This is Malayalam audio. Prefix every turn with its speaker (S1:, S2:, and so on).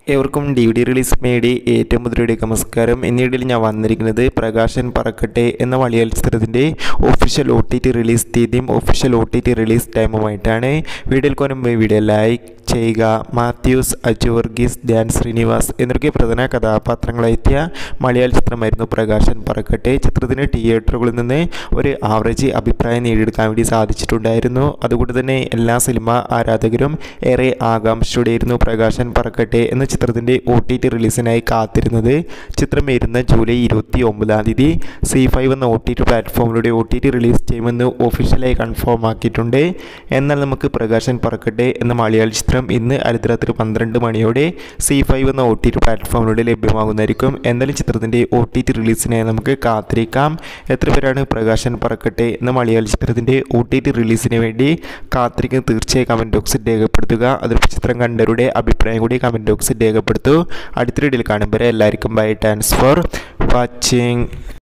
S1: ഏവർക്കും ഡി വി ഡി റിലീസ് മേടി ഏറ്റവും മുതലയുടെ നമസ്കാരം എന്നിടയിൽ ഞാൻ വന്നിരിക്കുന്നത് പ്രകാശൻ പറക്കട്ടെ എന്ന മലയാള ചിത്രത്തിൻ്റെ official O T T release തീയതിയും official O T T release ടൈമുമായിട്ടാണ് വീഡിയോയിൽ കൊണ്ടുപോയി വീഡിയോ ലൈക്ക് ചെയ്യുക മാത്യൂസ് അജു വർഗീസ് ധ്യാൻ ശ്രീനിവാസ് എന്നൊക്കെ പ്രധാന കഥാപാത്രങ്ങളെത്തിയ മലയാള ചിത്രമായിരുന്നു പ്രകാശൻ പറക്കട്ടെ ചിത്രത്തിന് തിയേറ്ററുകളിൽ നിന്ന് ഒരു ആവറേജ് അഭിപ്രായം നേടിയെടുക്കാൻ വേണ്ടി സാധിച്ചിട്ടുണ്ടായിരുന്നു അതുകൊണ്ട് തന്നെ എല്ലാ സിനിമ ആരാധകരും ഏറെ ആകാംക്ഷയോടെയായിരുന്നു പ്രകാശൻ പറക്കട്ടെ എന്ന ചിത്രത്തിൻ്റെ ഒ ടി ടി റിലീസിനായി കാത്തിരുന്നത് ചിത്രം വരുന്ന ജൂലൈ ഇരുപത്തി ഒമ്പതാം തീയതി സി ഫൈവ് എന്ന ഒ ടി ടി പ്ലാറ്റ്ഫോമിലൂടെ ഒ ടി ടി റിലീസ് ചെയ്യുമെന്ന് ഒഫീഷ്യലായി കൺഫേം ആക്കിയിട്ടുണ്ട് എന്നാൽ നമുക്ക് പ്രകാശൻ പറക്കട്ടെ എന്ന മലയാള ചിത്രം ഇന്ന് അർദ്ധരാത്രി പന്ത്രണ്ട് മണിയോടെ സി ഫൈവ് എന്ന ഒ ടി ടി പ്ലാറ്റ്ഫോമിലൂടെ ലഭ്യമാകുന്നതായിരിക്കും എന്നാലും ചിത്രത്തിൻ്റെ ഒ ടി ടി റിലീസിനായി നമുക്ക് കാത്തിരിക്കാം എത്ര പേരാണ് പ്രകാശൻ പറക്കട്ടെ എന്ന മലയാള ചിത്രത്തിൻ്റെ ഒ ടി ടി റിലീസിന് വേണ്ടി കാത്തിരിക്കുന്നത് തീർച്ചയായും കമൻറ്റ് ബോക്സിൽ രേഖപ്പെടുത്തുക അതിൽ ചിത്രം കണ്ടവരുടെ അഭിപ്രായം കൂടി കമൻറ്റ് ബോക്സിൽ രേഖപ്പെടുത്തൂ അടുത്ത വീഡിയോയിൽ കാണുമ്പോൾ എല്ലാവർക്കും ബൈ താങ്ക്സ് ഫോർ വാച്ചിങ്